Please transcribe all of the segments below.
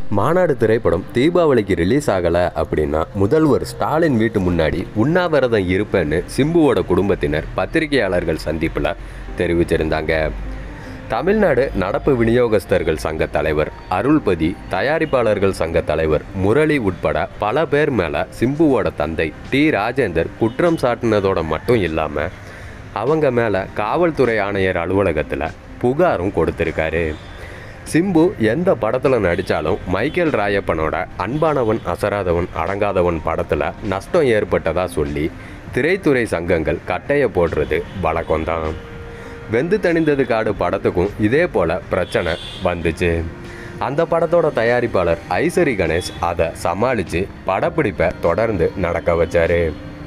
மாநாடு திரைப்படம் தீபாவளிக்கு ரிலீஸ் ஆகலை அப்படின்னா முதல்வர் ஸ்டாலின் வீட்டு முன்னாடி உண்ணாவிரதம் இருப்பேன்னு சிம்புவோட குடும்பத்தினர் பத்திரிகையாளர்கள் சந்திப்பில் தெரிவிச்சிருந்தாங்க தமிழ்நாடு நடப்பு விநியோகஸ்தர்கள் சங்க தலைவர் அருள்பதி தயாரிப்பாளர்கள் சங்க தலைவர் முரளி உட்பட பல பேர் மேலே சிம்புவோட தந்தை டி ராஜேந்தர் குற்றம் சாட்டினதோட மட்டும் இல்லாமல் அவங்க மேலே காவல்துறை ஆணையர் அலுவலகத்தில் புகாரும் கொடுத்துருக்காரு சிம்பு எந்த படத்தில் நடித்தாலும் மைக்கேல் ராயப்பனோட அன்பானவன் அசராதவன் அடங்காதவன் படத்தில் நஷ்டம் ஏற்பட்டதா சொல்லி திரைத்துறை சங்கங்கள் கட்டையை போடுறது வழக்கம்தான் வெந்து தணிந்தது காடு படத்துக்கும் இதே போல் பிரச்சனை வந்துச்சு அந்த படத்தோட தயாரிப்பாளர் ஐசரி கணேஷ் அதை சமாளித்து படப்பிடிப்பை தொடர்ந்து நடக்க வச்சாரு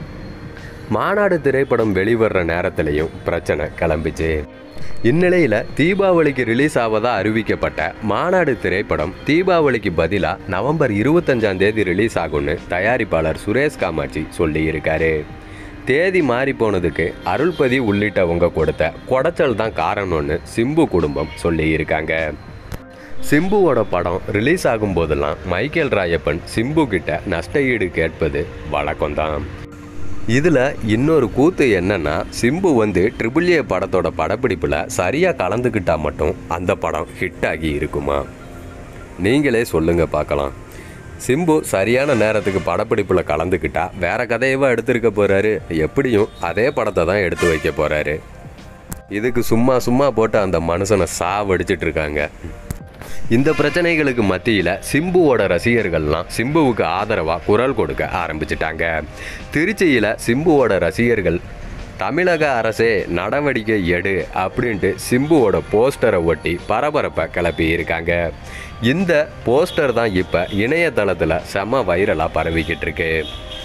மாநாடு திரைப்படம் வெளிவர்ற நேரத்திலையும் பிரச்சனை கிளம்பிச்சு இந்நிலையில் தீபாவளிக்கு ரிலீஸ் ஆவதா அறிவிக்கப்பட்ட மாநாடு திரைப்படம் தீபாவளிக்கு பதிலாக நவம்பர் இருபத்தஞ்சாம் தேதி ரிலீஸ் ஆகும்னு தயாரிப்பாளர் சுரேஷ் காமாட்சி சொல்லியிருக்காரு தேதி மாறி போனதுக்கு அருள்பதி உள்ளிட்டவங்க கொடுத்த குடைச்சல் தான் காரணம்னு சிம்பு குடும்பம் சொல்லியிருக்காங்க சிம்புவோட படம் ரிலீஸ் ஆகும் போதெல்லாம் மைக்கேல் ராயப்பன் சிம்பு கிட்ட நஷ்ட ஈடு கேட்பது வழக்கம்தான் இதில் இன்னொரு கூத்து என்னன்னா சிம்பு வந்து ட்ரிபிள் ஏ படத்தோட படப்பிடிப்பில் சரியாக கலந்துக்கிட்டா மட்டும் அந்த படம் ஹிட் ஆகி இருக்குமா நீங்களே சொல்லுங்க பார்க்கலாம் சிம்பு சரியான நேரத்துக்கு படப்பிடிப்பில் கலந்துக்கிட்டா வேற கதையவா எடுத்திருக்க போறாரு எப்படியும் அதே படத்தை தான் எடுத்து வைக்க போறாரு இதுக்கு சும்மா சும்மா போட்டு அந்த மனுஷனை சாவடிச்சிட்டு இருக்காங்க இந்த பிரச்சனைகளுக்கு மத்தியில் சிம்புவோட ரசிகர்கள்லாம் சிம்புவுக்கு ஆதரவாக குரல் கொடுக்க ஆரம்பிச்சிட்டாங்க திருச்சியில் சிம்புவோட ரசிகர்கள் தமிழக அரசே நடவடிக்கை எடு அப்படின்ட்டு சிம்புவோட போஸ்டரை ஒட்டி பரபரப்பை கிளப்பி இருக்காங்க இந்த போஸ்டர் தான் இப்போ இணையதளத்தில் செம வைரலாக பரவிக்கிட்டு இருக்கு